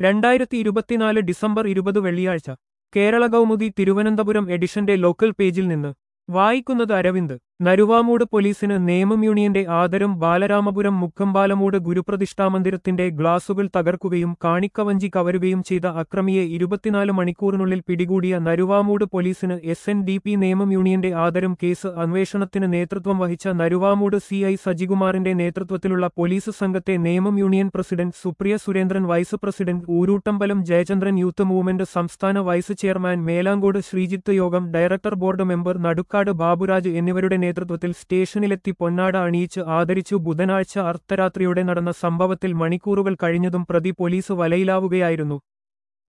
രണ്ടായിരത്തി ഇരുപത്തിനാല് ഡിസംബർ ഇരുപത് വെള്ളിയാഴ്ച കേരള കൗമുദി തിരുവനന്തപുരം എഡിഷന്റെ ലോക്കൽ പേജിൽ നിന്ന് വായിക്കുന്നത് അരവിന്ദ് നരുവാമൂട് പോലീസിന് നേമം യൂണിയന്റെ ആദരം ബാലരാമപുരം മുക്കമ്പാലമൂട് ഗുരുപ്രതിഷ്ഠാമന്ദിരത്തിന്റെ ഗ്ലാസുകൾ തകർക്കുകയും കാണിക്കവഞ്ചി കവരുകയും ചെയ്ത അക്രമിയെ ഇരുപത്തിനാല് മണിക്കൂറിനുള്ളിൽ പിടികൂടിയ നരുവാമൂട് പോലീസിന് S N D P Nemam യൂണിയന്റെ ആദരം കേസ് അന്വേഷണത്തിന് നേതൃത്വം വഹിച്ച നരുവാമൂട് സി ഐ സജികുമാറിന്റെ നേതൃത്വത്തിലുള്ള പോലീസ് സംഘത്തെ Nemam union president Supriya Surendran vice president Oorootambalam Jayachandran youth movement സംസ്ഥാന vice chairman Melancode Sreejith Yogam director board member Nadukkad Baburaj എന്നിവരുടെ നേതൃത്വത്തിൽ സ്റ്റേഷനിലെത്തി പൊന്നാട അണിയിച്ച് ആദരിച്ചു ബുധനാഴ്ച അർദ്ധരാത്രിയോടെ നടന്ന സംഭവത്തിൽ മണിക്കൂറുകൾ കഴിഞ്ഞതും പ്രതി പോലീസ് വലയിലാവുകയായിരുന്നു